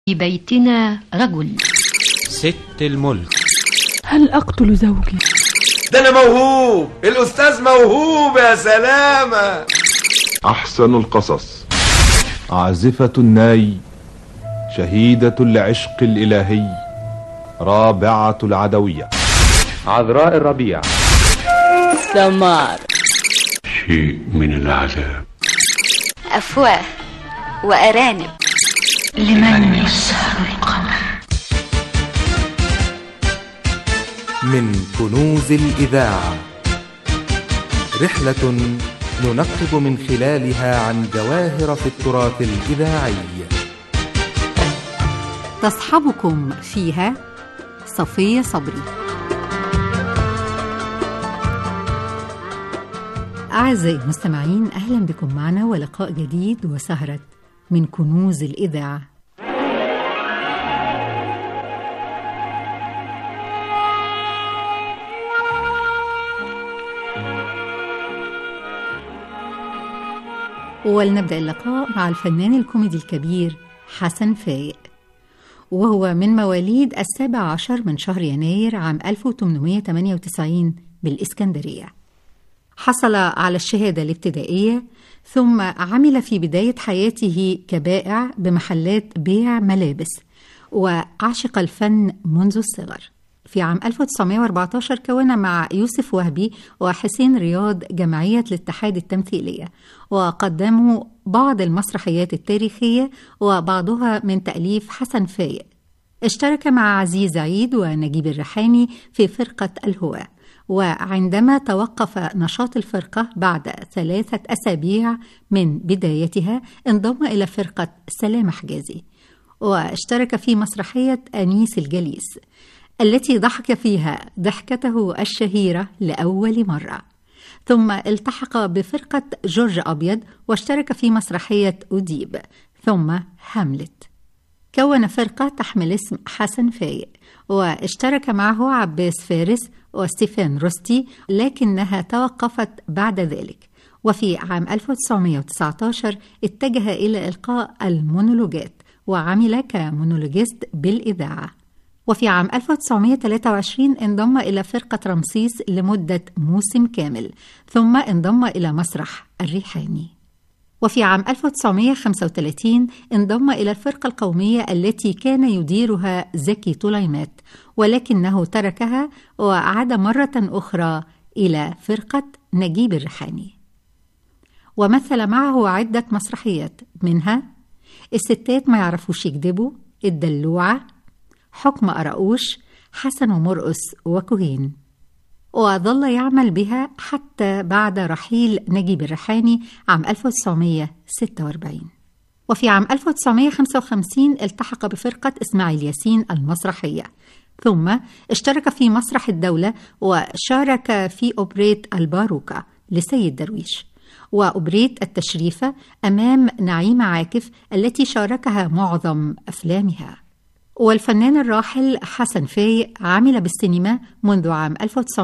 في بيتنا رجل ست الملك هل أقتل زوجي؟ ده أنا موهوب الأستاذ موهوب يا سلامة أحسن القصص عازفة الناي شهيدة العشق الإلهي رابعة العدوية عذراء الربيع سمار شيء من العذاب أفواه وأرانب لمن يسهر القمر من كنوز الإذاعة رحلة ننقب من خلالها عن جواهر في التراث الإذاعي تصحبكم فيها صفية صبري أعزائي المستمعين أهلا بكم معنا ولقاء جديد وسهرة من كنوز الإذاعة ولنبدأ اللقاء مع الفنان الكوميدي الكبير حسن فايق وهو من مواليد السابع عشر من شهر يناير عام 1898 بالإسكندرية حصل على الشهادة الابتدائية ثم عمل في بداية حياته كبائع بمحلات بيع ملابس وعشق الفن منذ الصغر في عام 1914 كون مع يوسف وهبي وحسين رياض جمعية الاتحاد التمثيلية وقدموا بعض المسرحيات التاريخية وبعضها من تأليف حسن فايق اشترك مع عزيز عيد ونجيب الريحاني في فرقة الهواة وعندما توقف نشاط الفرقة بعد ثلاثة أسابيع من بدايتها انضم إلى فرقة سلام حجازي واشترك في مسرحية أنيس الجليس التي ضحك فيها ضحكته الشهيرة لأول مرة ثم التحق بفرقة جورج أبيض واشترك في مسرحية أديب ثم هاملت كون فرقة تحمل اسم حسن فايق واشترك معه عباس فارس وستيفان روستي لكنها توقفت بعد ذلك وفي عام 1919 اتجه إلى إلقاء المونولوجات وعمل كمونولوجيست بالإذاعة وفي عام 1923 انضم إلى فرقة رمسيس لمدة موسم كامل ثم انضم إلى مسرح الريحاني وفي عام 1935 انضم إلى الفرقة القومية التي كان يديرها زكي طليمات ولكنه تركها وعاد مرة أخرى إلى فرقة نجيب الريحاني ومثل معه عدة مسرحيات منها الستات ما يعرفوش يكذبوا الدلوعة حكم أراؤوش حسن ومرقس وكهين وظل يعمل بها حتى بعد رحيل نجيب الريحاني عام 1946 وفي عام 1955 التحق بفرقة إسماعيل ياسين المسرحية ثم اشترك في مسرح الدولة وشارك في أوبريت الباروكة لسيد درويش وأوبريت التشريفة أمام نعيمة عاكف التي شاركها معظم أفلامها والفنان الراحل حسن فايق عمل بالسينما منذ عام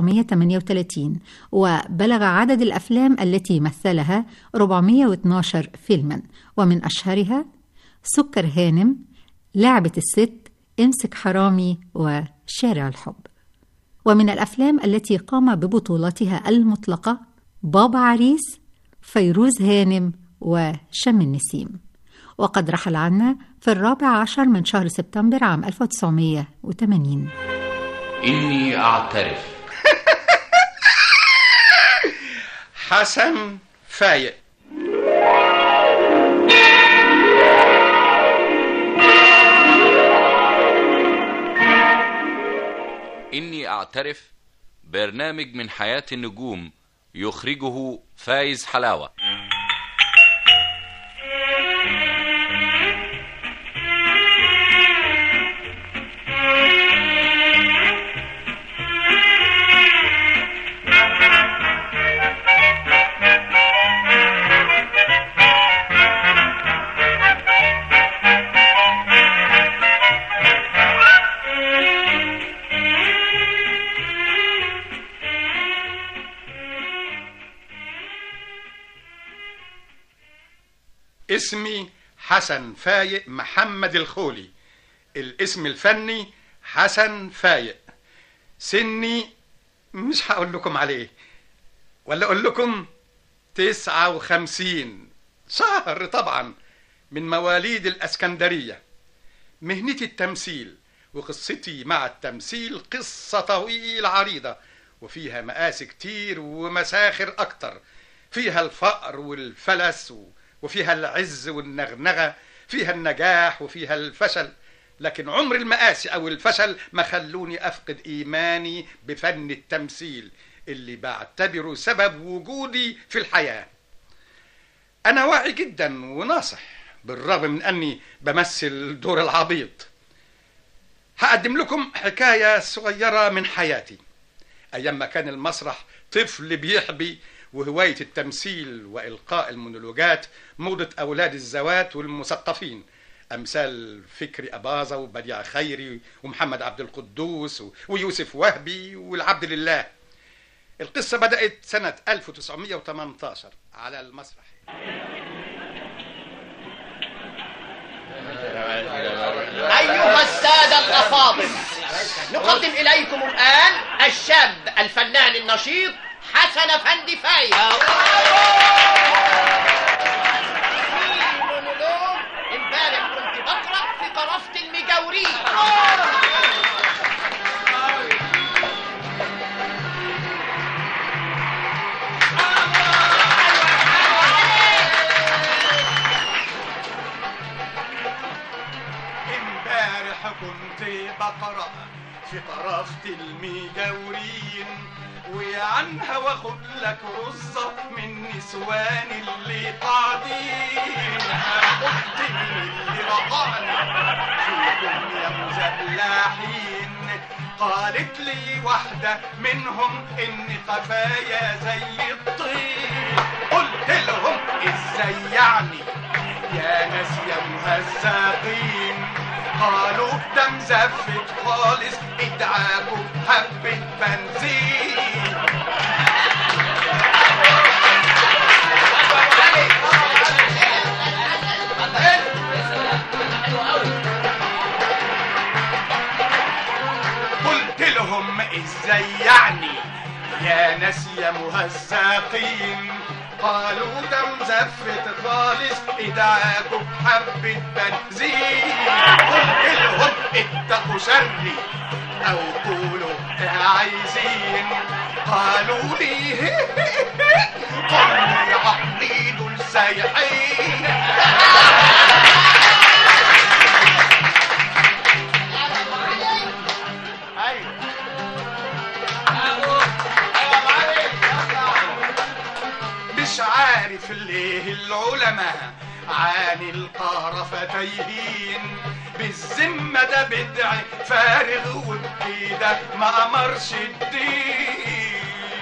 1938 وبلغ عدد الأفلام التي مثلها 412 فيلما ومن أشهرها سكر هانم لعبة الست امسك حرامي وشارع الحب ومن الأفلام التي قام ببطولتها المطلقة بابا عريس فيروز هانم وشم النسيم وقد رحل عنا في الرابع عشر من شهر سبتمبر عام 1980 إني أعترف حسن فايق إني أعترف برنامج من حياة النجوم يخرجه فايز حلاوة اسمي حسن فايق محمد الخولي الاسم الفني حسن فايق سني مش هقول لكم عليه ولا اقول لكم تسعة وخمسين شهر طبعا من مواليد الاسكندرية مهنتي التمثيل وقصتي مع التمثيل قصة طويلة عريضة وفيها مآسي كتير ومساخر أكتر فيها الفقر والفلس وفيها العز والنغنغة فيها النجاح وفيها الفشل لكن عمر المآسي أو الفشل ما خلوني أفقد إيماني بفن التمثيل اللي بعتبره سبب وجودي في الحياة أنا واعي جدا وناصح بالرغم من أني بمثل دور العبيط هقدم لكم حكاية صغيرة من حياتي أيام ما كان المسرح طفل بيحبي وهواية التمثيل وإلقاء المونولوجات موضة أولاد الزوات والمثقفين أمثال فكري أباظة وبديع خيري ومحمد عبد القدوس ويوسف وهبي والعبد لله القصة بدأت سنة 1918 على المسرح أيها السادة الأفاضل نقدم إليكم الآن الشاب الفنان النشيط حسن أفندي فايز مونولوج امبارح كنت بقرأ في طرفة المجاورين امبارح كنت بقرأ في طرفة المجاورين وعنها واخد لك رصة من نسوان اللي قاعدين قلت اللي رقعنا فيكم يا مزبلاحين قالت لي واحدة منهم إن قفايا زي الطين قلت لهم إزاي يعني يا ناس يا مهزقين قالوا ده مزفت خالص ادعاكوا حبة بنزين قلت لهم ازاي يعني يا ناس يا مهزقين قالوا ده مزفت خالص ادعاكوا حبة بنزين قلت لهم اتقوا شري او قولوا عايزين قالوا لي قولي عقلي دول سايحين مش عارف ليه العلماء عن القهر فتيهين بالذمة ده بدع فارغ وبكده ما أمرش الدين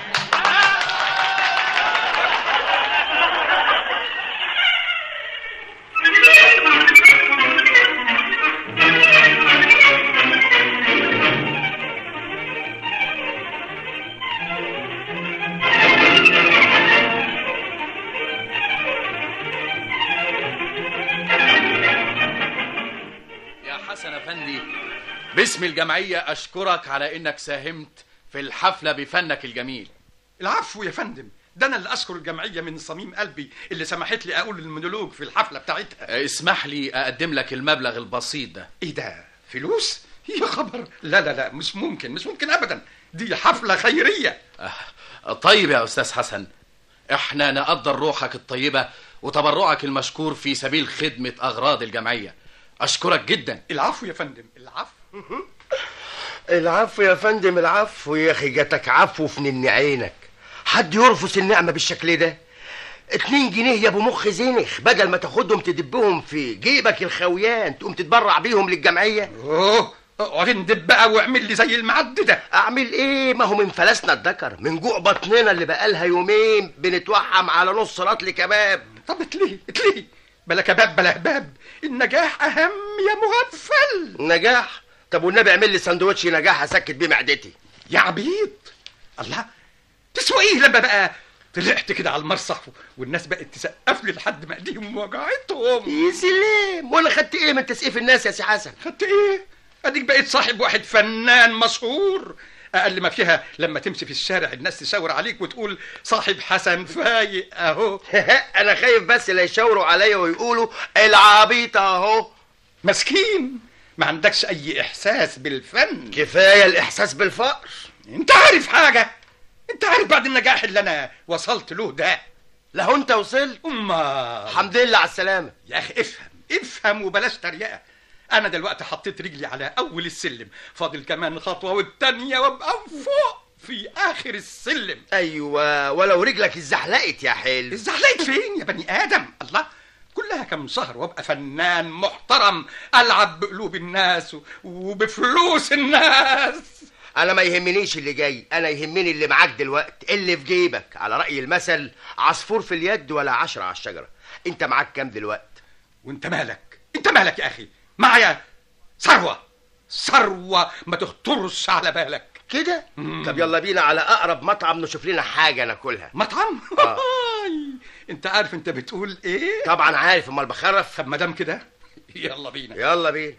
يا حسن أفندي باسم الجمعية أشكرك على إنك ساهمت في الحفلة بفنك الجميل العفو يا فندم ده أنا اللي أشكر الجمعية من صميم قلبي اللي سمحت لي أقول المونولوج في الحفلة بتاعتها اسمح لي أقدم لك المبلغ البسيط ده إيه ده فلوس؟ يا خبر لا لا لا مش ممكن مش ممكن أبدا دي حفلة خيرية طيب يا أستاذ حسن إحنا نقدر روحك الطيبة وتبرعك المشكور في سبيل خدمة أغراض الجمعية أشكرك جدا العفو يا فندم العفو العفو يا فندم العفو يا اخي جاتك عفو في نن عينك حد يرفض النعمه بالشكل ده اتنين جنيه يا ابو مخ زينخ بدل ما تاخدهم تدبهم في جيبك الخويان تقوم تتبرع بيهم للجمعيه اوه اقعد اندب بقى واعمل لي زي المعد ده اعمل ايه ما هو من فلسنا الذكر من جوع بطننا اللي بقالها يومين بنتوحم على نص رطل كباب طب اتلهي اتلهي بلا كباب بلا هباب النجاح اهم يا مغفل نجاح طب والنبي اعمل لي سندوتش نجاح اسكت بيه معدتي يا عبيط الله تسوى ايه لما بقى طلعت كده على المسرح والناس بقت تسقف لي لحد ما ايديهم وجعتهم يا سلام ولا خدت ايه من تسقيف الناس يا سي حسن خدت ايه اديك بقيت صاحب واحد فنان مشهور اقل ما فيها لما تمشي في الشارع الناس تشاور عليك وتقول صاحب حسن فايق اهو انا خايف بس لا يشاوروا عليا ويقولوا العبيط اهو مسكين ما عندكش اي احساس بالفن كفايه الاحساس بالفقر انت عارف حاجه انت عارف بعد النجاح اللي انا وصلت له ده لو انت وصلت امال الحمد لله على السلامه يا اخي افهم افهم وبلاش تريقه انا دلوقتي حطيت رجلي على اول السلم فاضل كمان خطوه والتانيه وابقى فوق في اخر السلم ايوه ولو رجلك اتزحلقت يا حلو اتزحلقت فين يا بني ادم الله كلها كم شهر وابقى فنان محترم العب بقلوب الناس وبفلوس الناس انا ما يهمنيش اللي جاي انا يهمني اللي معاك دلوقتي اللي في جيبك على راي المثل عصفور في اليد ولا عشرة على الشجره انت معاك كام دلوقتي وانت مالك انت مالك يا اخي معايا ثروه ثروه ما تخطرش على بالك كده طب يلا بينا على اقرب مطعم نشوف لنا حاجه ناكلها مطعم آه. انت عارف انت بتقول ايه طبعا عارف امال بخرف طب ما دام كده يلا بينا يلا بينا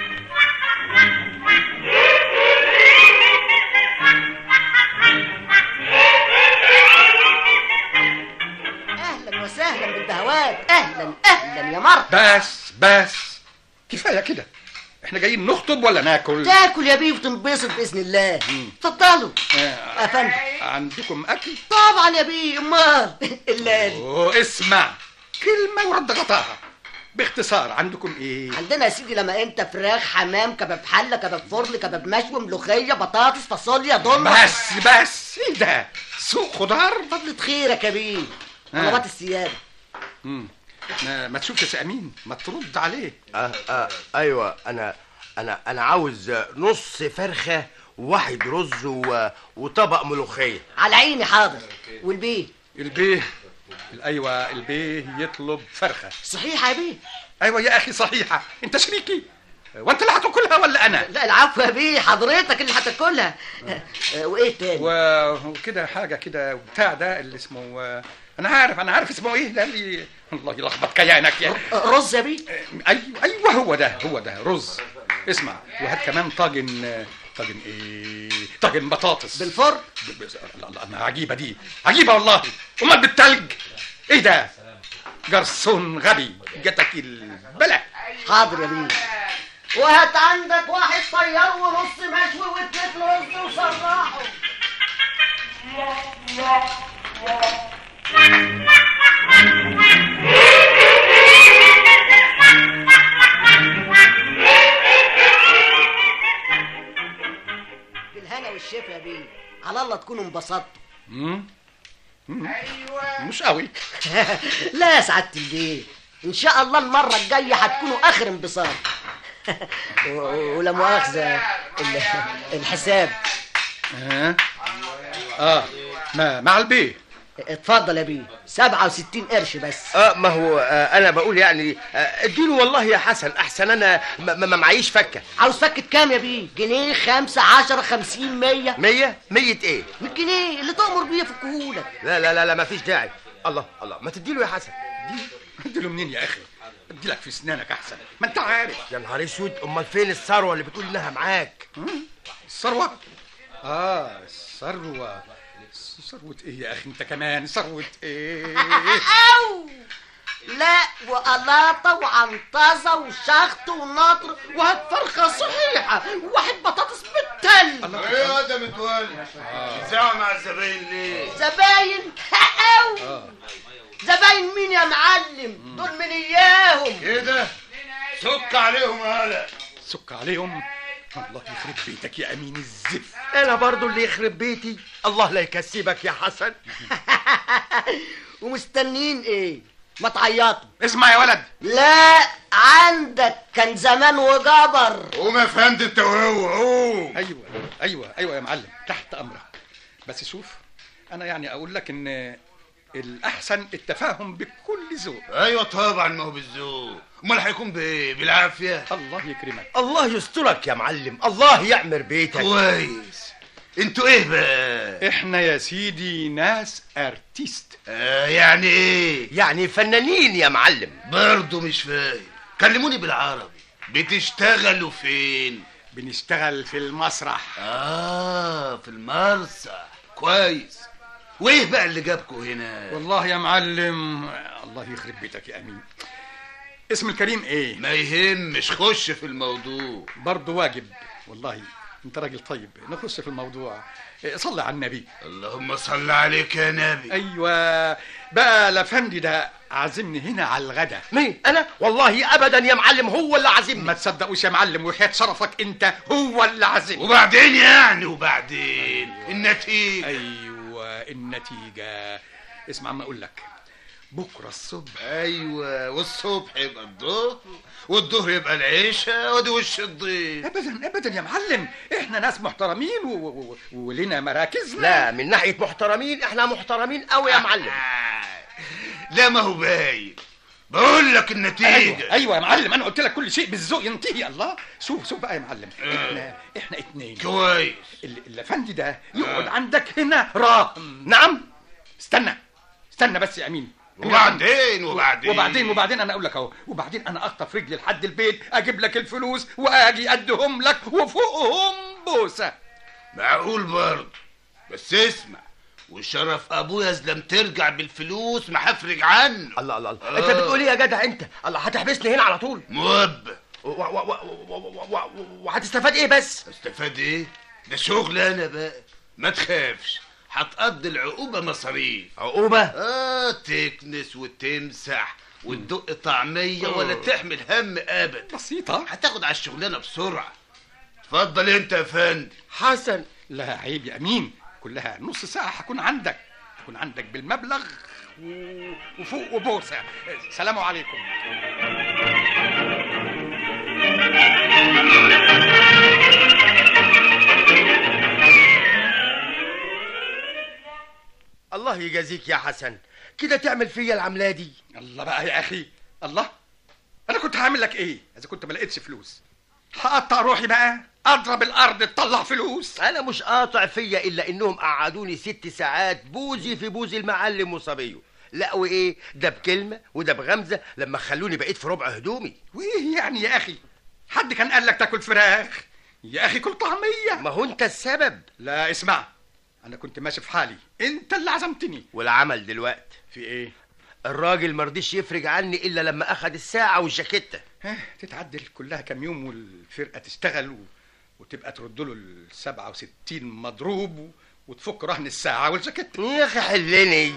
اهلا وسهلا بالبهوات اهلا اهلا يا مرحبا بس بس كفايه كده احنا جايين نخطب ولا ناكل تاكل يا بيه وتنبسط باذن الله اتفضلوا آه، يا فندم عندكم اكل طبعا يا بيه امال الا أوه، اسمع كلمه ورد غطاها باختصار عندكم ايه عندنا يا سيدي لما انت فراخ حمام كباب حله كباب فرن كباب مشوي ملوخيه بطاطس فاصوليا ضمه بس بس ايه ده سوق خضار فضلة خيرك يا بيه آه. طلبات السياده مم. ما, ما تشوف يا سي امين ما ترد عليه آه آه ايوه انا انا انا عاوز نص فرخه وواحد رز و... وطبق ملوخيه على عيني حاضر والبيه البيه ايوه البيه يطلب فرخه صحيح يا بيه ايوه يا اخي صحيحه انت شريكي وانت اللي هتاكلها ولا انا لا العفو يا بيه حضرتك اللي هتاكلها آه، وايه تاني و- وكده حاجه كده بتاع ده اللي اسمه انا عارف انا عارف اسمه ايه لان لي الله يلخبط كيانك يا رز يا بيه ايوه ايوه هو ده هو ده رز اسمع وهات كمان طاجن طاجن ايه طاجن بطاطس بالفرن ب- ب- الله الله ما عجيبه دي عجيبه والله امال بالتلج ايه ده جرسون غبي جاتك البلا حاضر يا بيه وهات عندك واحد طيار ونص مشوي واتنين رز وصراحه بالهنا والشفا يا بيه على الله تكونوا انبسطتوا مم؟ مم. مش قوي لا يا سعاده البيه ان شاء الله المره الجايه هتكونوا اخر انبساط و- ولا مؤاخذه ال- الحساب اه اه ما مع البيه اتفضل يا بيه 67 قرش بس اه ما هو آه انا بقول يعني آه اديله والله يا حسن احسن انا ما, ما ما معيش فكه عاوز فكة كام يا بيه جنيه خمسة عشرة خمسين مية مية مية ايه من الجنيه اللي تأمر بيه فكهولك لا لا لا لا ما فيش داعي الله الله ما تديله يا حسن اديله منين يا اخي ادي لك في اسنانك احسن ما انت عارف يا نهار اسود امال فين الثروه اللي بتقول انها معاك الثروه اه الثروه ثروه ايه يا اخي انت كمان ثروه ايه أو لا وقلاطة وعنطزة وشخط ونطر وهات فرخة صحيحة وواحد بطاطس بالتل ايه يا ده متولي بتزعق مع الزباين ليه زباين أو زباين مين يا معلم دول من إياهم كده سك عليهم هلا سك عليهم الله يخرب بيتك يا امين الزفت انا برضو اللي يخرب بيتي الله لا يكسبك يا حسن ومستنيين ايه ما تعيطوا اسمع يا ولد لا عندك كان زمان وجبر قوم يا فندم انت وهو قوم ايوه ايوه ايوه يا معلم تحت امرك بس شوف انا يعني اقول لك ان الاحسن التفاهم بكل ذوق ايوه طبعا ما هو بالذوق امال هيكون بايه بالعافيه الله يكرمك الله يسترك يا معلم الله يعمر بيتك كويس انتوا ايه بقى احنا يا سيدي ناس ارتيست آه يعني ايه يعني فنانين يا معلم برضه مش فاهم كلموني بالعربي بتشتغلوا فين بنشتغل في المسرح اه في المسرح كويس وايه بقى اللي جابكم هنا والله يا معلم الله يخرب بيتك يا امين اسم الكريم ايه ما يهمش خش في الموضوع برضه واجب والله انت راجل طيب نخش في الموضوع إيه، صلي على النبي اللهم صل عليك يا نبي ايوه بقى الافندي ده عازمني هنا على الغدا مين انا والله ابدا يا معلم هو اللي عازمني ما تصدقوش يا معلم وحياة شرفك انت هو اللي عازمني وبعدين يعني وبعدين النتيجة ايوه النتيجة اسمع ما اقول لك بكره الصبح ايوه والصبح يبقى الظهر والظهر يبقى العشاء ودي وش الضيف ابدا ابدا يا معلم احنا ناس محترمين و... و... و... ولنا مراكزنا لا من ناحيه محترمين احنا محترمين قوي يا معلم لا ما هو باين بقول لك النتيجة ايوه ايوه يا معلم انا قلت لك كل شيء بالذوق ينتهي الله شوف شوف بقى يا معلم احنا احنا اتنين كويس ال- الافندي ده يقعد عندك هنا راهن نعم استنى استنى بس يا امين وبعدين وبعدين وبعدين وبعدين انا اقول لك اهو وبعدين انا اخطف رجلي لحد البيت اجيب لك الفلوس واجي ادهم لك وفوقهم بوسه معقول برضه بس اسمع وشرف ابويا اذا لم ترجع بالفلوس ما هفرج عنه الله الله الله انت بتقول ايه يا جدع انت الله هتحبسني هنا على طول موبة و- و- و- و- و- و- وهتستفاد ايه بس استفاد ايه ده شغل انا بقى ما تخافش هتقضي العقوبة مصاريف عقوبة اه تكنس وتمسح وتدق طعمية ولا تحمل هم ابدا بسيطة هتاخد على الشغلانة بسرعة اتفضل انت يا فندم حسن لا عيب يا امين كلها نص ساعه هكون عندك هكون عندك بالمبلغ و... وفوق وبوسه سلام عليكم الله يجازيك يا حسن كده تعمل فيا العملة دي الله بقى يا اخي الله انا كنت هعمل لك ايه اذا كنت ما لقيتش فلوس هقطع روحي بقى اضرب الارض تطلع فلوس انا مش قاطع فيا الا انهم قعدوني ست ساعات بوزي في بوز المعلم وصبيه لا وايه ده بكلمه وده بغمزه لما خلوني بقيت في ربع هدومي وايه يعني يا اخي حد كان قال لك تاكل فراخ يا اخي كل طعميه ما هو انت السبب لا اسمع انا كنت ماشي في حالي انت اللي عزمتني والعمل دلوقت في ايه الراجل مرضيش يفرج عني الا لما اخد الساعه والجاكيته ها تتعدل كلها كام يوم والفرقه تشتغل و... وتبقى ترد له ال 67 مضروب و... وتفك رهن الساعه والجاكيت يا اخي حلني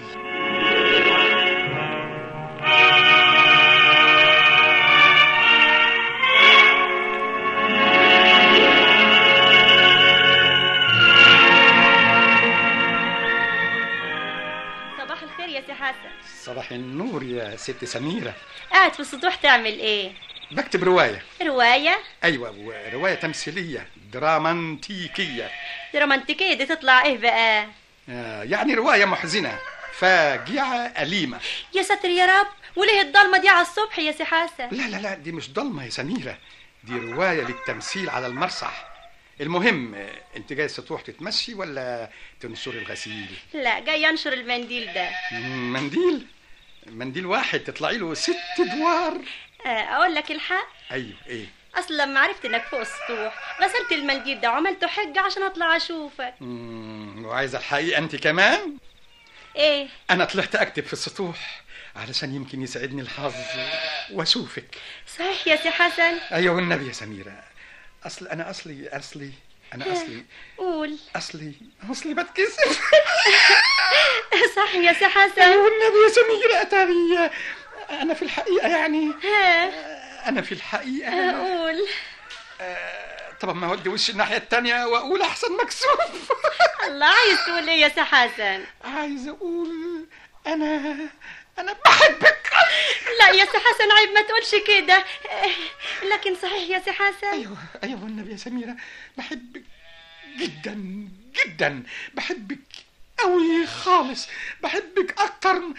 صباح الخير يا سي حسن صباح النور يا ست سميره قاعد في السطوح تعمل ايه بكتب روايه رواية ايوه روايه تمثيليه دراماتيكيه دي رومانتيكية دي تطلع ايه بقى آه يعني روايه محزنه فاجعه اليمه يا ساتر يا رب وليه الضلمة دي على الصبح يا سي حسن لا لا لا دي مش ضلمه يا سميره دي روايه للتمثيل على المسرح المهم آه، انت جاي السطوح تتمشي ولا تنشر الغسيل لا جاي انشر المنديل ده مم، منديل منديل واحد تطلعي له ست ادوار آه، اقول لك الحق ايوه ايه اصل لما عرفت انك فوق السطوح غسلت المنديل ده وعملته حجة عشان اطلع اشوفك مم، وعايزه الحقيقه انت كمان ايه انا طلعت اكتب في السطوح علشان يمكن يسعدني الحظ واشوفك صحيح يا سي حسن ايوه والنبي يا سميره اصل انا اصلي اصلي انا اصلي قول اصلي اصلي بتكسف صح يا سي حسن والنبي يا سميره اتاري انا في الحقيقه يعني ها انا في الحقيقه قول طب ما اودي وش الناحيه التانية واقول احسن مكسوف الله عايز تقول ايه يا سي حسن عايز اقول انا انا بحبك لا يا سي حسن عيب ما تقولش كده لكن صحيح يا سي حسن ايوه ايوه والنبي يا سميره بحبك جدا جدا بحبك قوي خالص بحبك اكتر من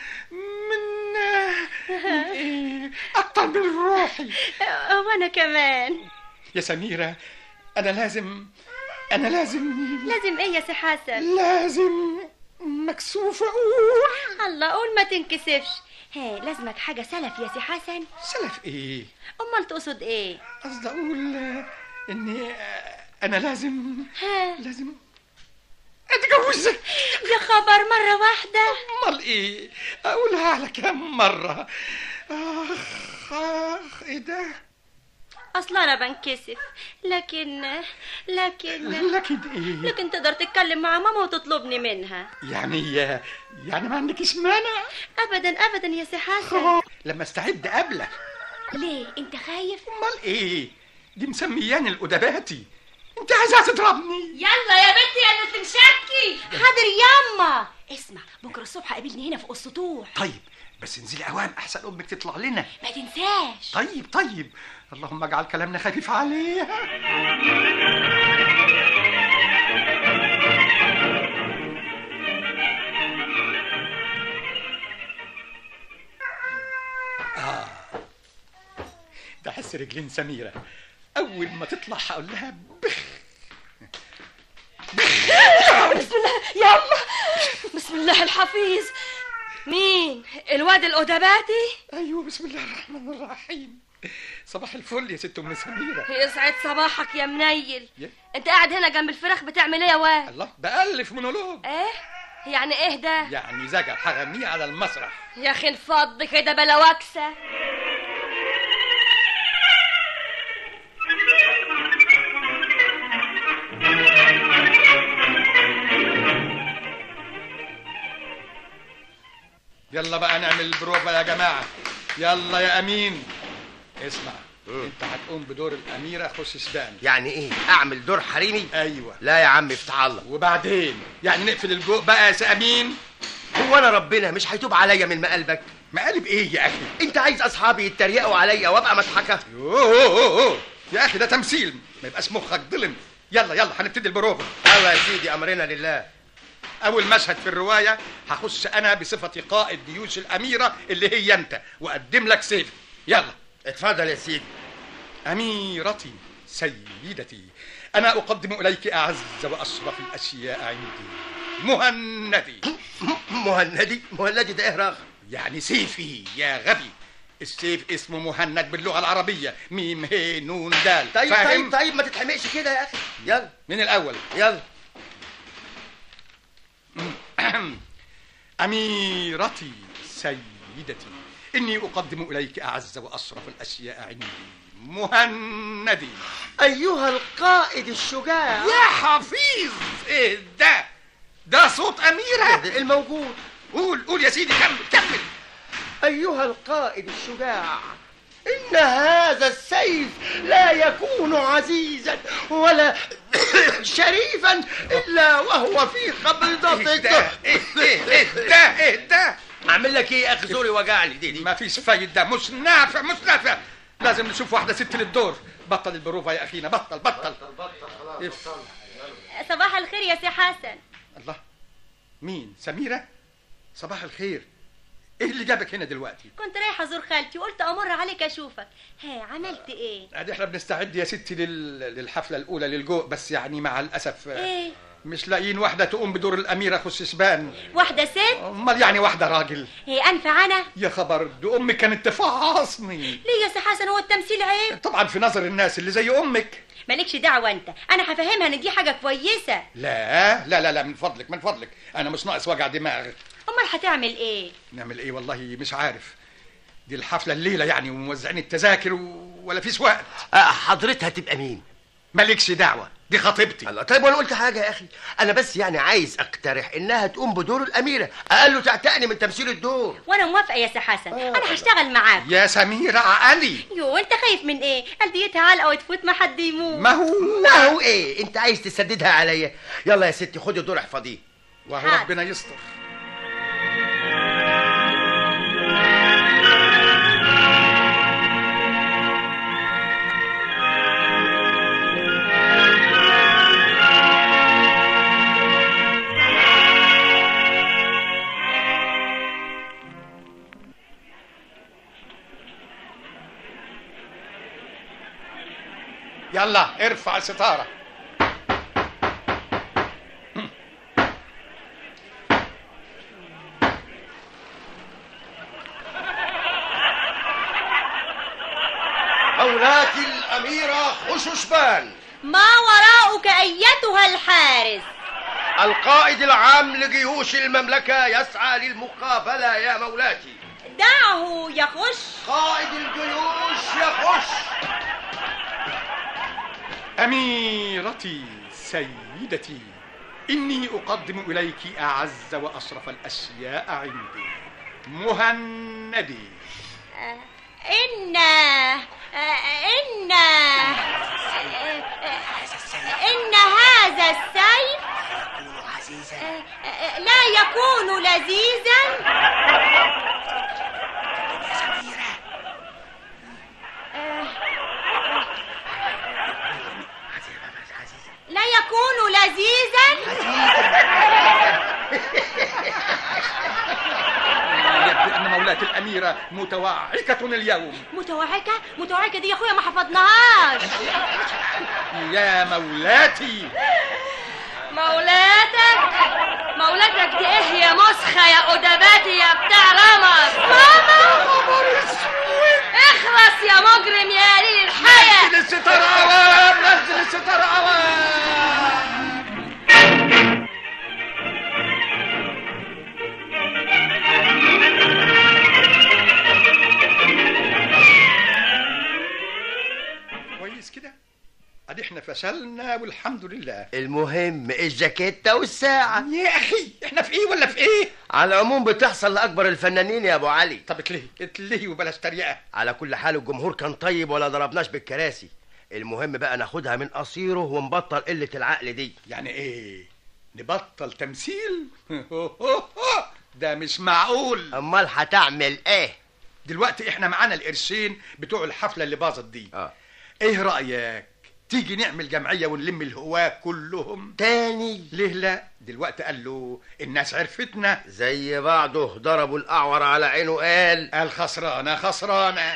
من ايه اكتر من روحي وانا كمان يا سميره انا لازم انا لازم لازم ايه يا سي حسن لازم مكسوف اقول الله قول ما تنكسفش ها لازمك حاجة سلف يا سي حسن سلف ايه امال تقصد ايه قصدي اقول آه، اني آه، انا لازم ها لازم اتجوزك يا خبر مرة واحدة امال ايه اقولها على كم مرة اخ اخ ايه ده اصل انا بنكسف لكن لكن لكن ايه لكن تقدر تتكلم مع ماما وتطلبني منها يعني يعني ما عندكش مانع ابدا ابدا يا سي حسن لما استعد قبلك ليه انت خايف امال ايه دي مسمياني الادباتي انت عايزها تضربني يلا يا بنتي يا اللي تنشكي حاضر ياما اسمع بكره الصبح قابلني هنا في السطوح طيب بس انزلي اوام احسن امك تطلع لنا ما تنساش طيب طيب اللهم اجعل كلامنا خفيف عليها آه. ده حس رجلين سميرة أول ما تطلع هقول لها بخ بسم الله ياما بسم الله الحفيظ مين الواد الأدباتي أيوه بسم الله الرحمن الرحيم صباح الفل يا ست أم سميرة يسعد صباحك يا منيل يه. انت قاعد هنا جنب الفراخ بتعمل ايه يا واد الله بألف مونولوج ايه يعني ايه ده يعني زجر هغنيه على المسرح يا اخي انفض كده بلا وكسه يلا بقى نعمل البروفا يا جماعة يلا يا أمين اسمع انت هتقوم بدور الأميرة خش سبان يعني ايه اعمل دور حريمي ايوه لا يا عم افتح الله وبعدين يعني نقفل الجو بقى يا سي أمين هو انا ربنا مش هيتوب عليا من مقلبك مقالب ايه يا أخي انت عايز اصحابي يتريقوا عليا وابقى مضحكه يوه أوه أوه. يا أخي ده تمثيل ما يبقاش مخك ظلم يلا يلا هنبتدي البروفا يلا يا سيدي امرنا لله أول مشهد في الرواية هخش أنا بصفتي قائد جيوش الأميرة اللي هي أنت وأقدم لك سيف يلا اتفضل يا سيدي أميرتي سيدتي أنا أقدم إليك أعز وأشرف الأشياء عندي مهندي مهندي مهندي ده ايه رغم يعني سيفي يا غبي السيف اسمه مهند باللغة العربية ميم هي نون دال طيب فاهم؟ طيب طيب ما تتحمقش كده يا اخي يلا من الأول يلا أميرتي سيدتي إني أقدم إليك أعز وأشرف الأشياء عندي مهندي ايها القائد الشجاع يا حفيظ إيه ده ده صوت أميرة ده الموجود قول قول يا سيدي كمل كمل ايها القائد الشجاع ان هذا السيف لا يكون عزيزا ولا شريفا الا وهو في قبضتك اهدى اهدى اعمل لك ايه يا اخي زوري وجعني دي دي ما فيش فايدة مش نافع مش نافع لازم نشوف واحدة ست للدور بطل البروفة يا أخينا بطل بطل إف. صباح الخير يا سي حسن الله مين سميرة صباح الخير ايه اللي جابك هنا دلوقتي كنت رايحه ازور خالتي وقلت امر عليك اشوفك ها عملت ايه ادي احنا بنستعد يا ستي لل... للحفلة الأولى للجوء بس يعني مع الأسف آه، ايه مش لاقيين واحدة تقوم بدور الأميرة خششبان واحده ست أمال يعني واحدة راجل هي انفع انا يا خبر دي أمك كانت تفعصني ليه يا سي حسن هو التمثيل عيب طبعا في نظر الناس اللي زي أمك مالكش دعوه انت انا هفهمها ان دي حاجه كويسه لا لا لا لا من فضلك من فضلك أنا مش ناقص وجع دماغ امال هتعمل ايه نعمل إيه والله مش عارف دي الحفلة الليلة يعني وموزعين التذاكر و... ولا فيش وقت آه، حضرتها تبقى مين مالكش دعوة دي خطيبتي الله طيب وانا قلت حاجه يا اخي انا بس يعني عايز اقترح انها تقوم بدور الاميره اقل له تعتقني من تمثيل الدور وانا موافقه يا سي حسن انا هشتغل معاك يا سميرة عقلي يو انت خايف من ايه قلبيتها علقه وتفوت ما حد يموت ما هو ما هو ايه انت عايز تسددها عليا يلا يا ستي خدي الدور احفظيه وهو حاضر. ربنا يستر يلا ارفع الستارة ما وراءك أيتها الحارس القائد العام لجيوش المملكة يسعى للمقابلة يا مولاتي دعه يخش قائد الجيوش يخش أميرتي سيدتي إني أقدم إليك أعز وأشرف الأشياء عندي مهندي إن إن إن هذا السيف لا يكون لذيذا لا يكون لذيذا يبدو أن مولاة الأميرة متوعكة اليوم متوعكة متوعكة دي يا أخويا ما حفظناهاش يا مولاتي مولاتك مولاتك دي ايه يا مسخة يا أدباتي يا بتاع رمز ماما اخلص يا مجرم يا قليل الحياة نزل الستار عوام نزل الستار عوام كويس كده ادي احنا فشلنا والحمد لله المهم الجاكيتة والساعة يا اخي احنا في ايه ولا في ايه على العموم بتحصل لأكبر الفنانين يا أبو علي طب اتلهي اتلهي وبلاش تريقة على كل حال الجمهور كان طيب ولا ضربناش بالكراسي المهم بقى ناخدها من قصيره ونبطل قلة العقل دي يعني ايه نبطل تمثيل ده مش معقول امال هتعمل ايه دلوقتي احنا معانا القرشين بتوع الحفله اللي باظت دي اه ايه رايك تيجي نعمل جمعيه ونلم الهواه كلهم تاني ليه لا دلوقتي قال له الناس عرفتنا زي بعضه ضربوا الاعور على عينه قال قال خسرانه خسرانه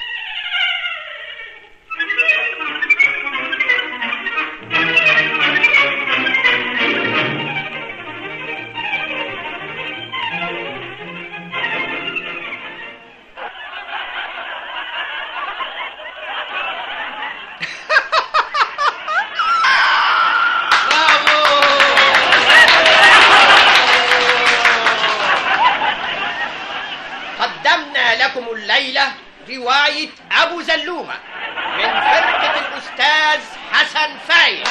قدمنا لكم الليلة رواية أبو زلومة من فرقة الأستاذ حسن فايز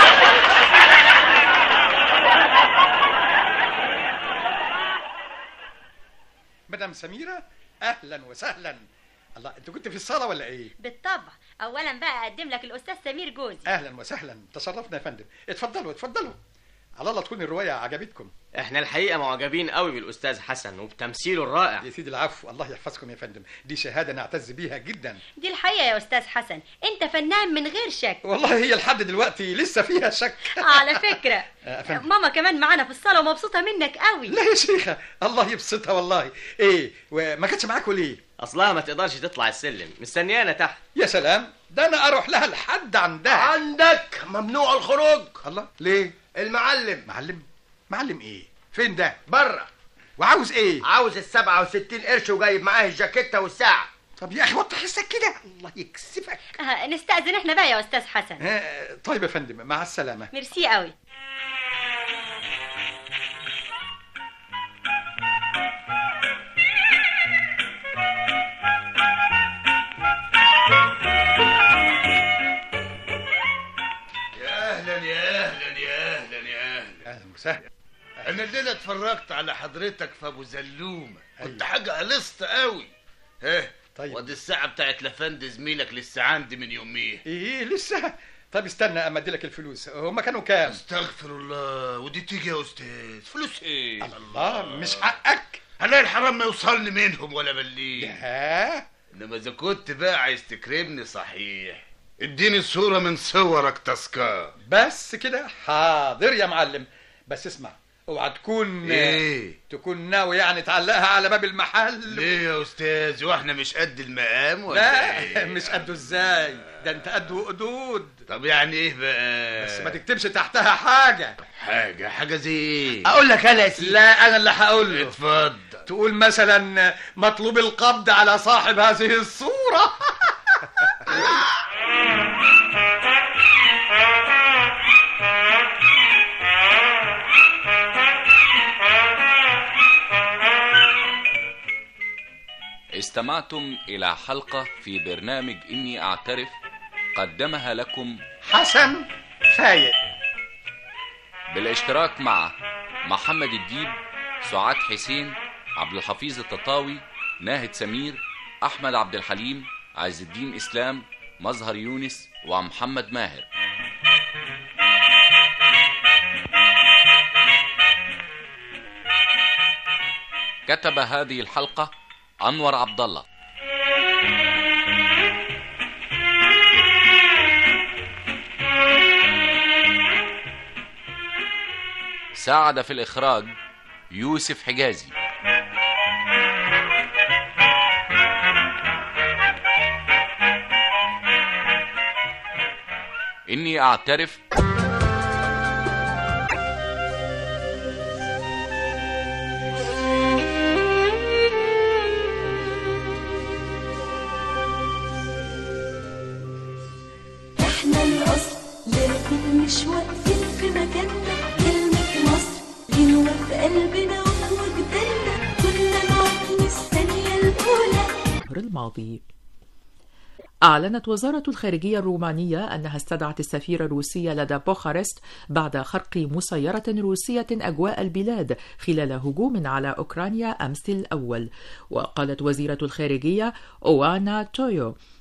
مدام سميره اهلا وسهلا الله انت كنت في الصاله ولا ايه بالطبع اولا بقى اقدم لك الاستاذ سمير جوزي اهلا وسهلا تشرفنا يا فندم اتفضلوا اتفضلوا على الله تكون الروايه عجبتكم احنا الحقيقه معجبين قوي بالاستاذ حسن وبتمثيله الرائع يا سيدي العفو الله يحفظكم يا فندم دي شهاده نعتز بيها جدا دي الحقيقة يا استاذ حسن انت فنان من غير شك والله هي لحد دلوقتي لسه فيها شك على فكرة آه، فندم. ماما كمان معانا في الصالة ومبسوطة منك قوي لا يا شيخه الله يبسطها والله ايه وما كانتش معاكم ليه اصلها ما تقدرش تطلع السلم مستنيانا تحت يا سلام ده انا اروح لها لحد عندها عندك ممنوع الخروج الله ليه المعلم معلم معلم ايه فين ده بره وعاوز ايه عاوز ال 67 قرش وجايب معاه الجاكيته والساعه طب يا اخي وطي حسك كده الله يكسفك آه، نستأذن احنا بقى يا استاذ حسن آه، طيب يا فندم مع السلامه ميرسي قوي يا اهلا يا اهلا يا اهلا يا اهلا اهلا وسهلا انا الليله اتفرجت على حضرتك في ابو زلومه كنت حاجه قلصت قوي ها طيب ودي الساعه بتاعت لفند زميلك لسه عندي من يوميه ايه لسه طب استنى اما ادي لك الفلوس هما كانوا كام استغفر الله ودي تيجي يا استاذ فلوس ايه الله مش حقك هلاقي الحرام ما يوصلني منهم ولا بليه ها انما اذا كنت بقى عايز تكرمني صحيح اديني صوره من صورك تذكار بس كده حاضر يا معلم بس اسمع اوعى تكون ايه تكون ناوي يعني تعلقها على باب المحل ليه يا استاذ واحنا مش قد المقام ولا لا إيه؟ مش قده ازاي ده انت قده قدود طب يعني ايه بقى بس ما تكتبش تحتها حاجه حاجه حاجه زي ايه اقول لك انا يا سيدي لا انا اللي هقول له اتفضل تقول مثلا مطلوب القبض على صاحب هذه الصوره استمعتم إلى حلقة في برنامج إني أعترف قدمها لكم حسن فايق بالاشتراك مع محمد الديب سعاد حسين عبد الحفيظ التطاوي ناهد سمير أحمد عبد الحليم عز الدين إسلام مظهر يونس ومحمد ماهر كتب هذه الحلقة أنور عبد الله ساعد في الإخراج يوسف حجازي إني أعترف احنا الاصل لكن مش واقفين في مكاننا كلمة مصر غنوة في قلبنا وجداننا كنا معاك الثانية الأولى الشهر الماضي أعلنت وزارة الخارجية الرومانية أنها استدعت السفير الروسي لدى بوخارست بعد خرق مسيرة روسية أجواء البلاد خلال هجوم على أوكرانيا أمس الأول وقالت وزيرة الخارجية أوانا تويو